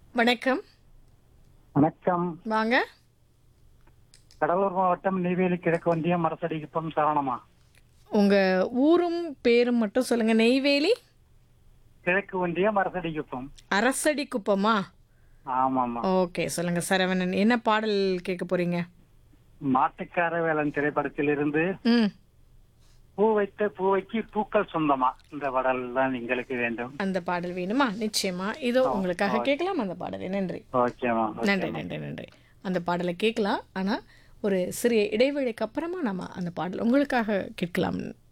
வணக்கம் வணக்கம் வாங்க கடலூர் மாவட்டம் நெய்வேலி கிழக்கு ஒன்றியம் மரசடிக்குப்பம் சரணமா உங்க ஊரும் பேரும் மட்டும் சொல்லுங்க நெய்வேலி கிழக்கு ஒன்றியம் மரசடிக்குப்பம் அரசடி குப்பமா ஆமாமா ஓகே சொல்லுங்க சரவணன் என்ன பாடல் கேட்க போறீங்க மாட்டுக்கார வேலன் திரைப்படத்திலிருந்து ம் பூ வைத்த பூவைக்கு பூக்கள் சொந்தமா இந்த பாடல் தான் எங்களுக்கு வேண்டும் அந்த பாடல் வேணுமா நிச்சயமா இதோ உங்களுக்காக கேட்கலாம் அந்த பாடலை நன்றி ஓகேமா நன்றி நன்றி நன்றி அந்த பாடலை கேட்கலாம் ஆனால் ஒரு சிறிய இடைவேளைக்கு அப்புறமா நம்ம அந்த பாடல் உங்களுக்காக கேட்கலாம்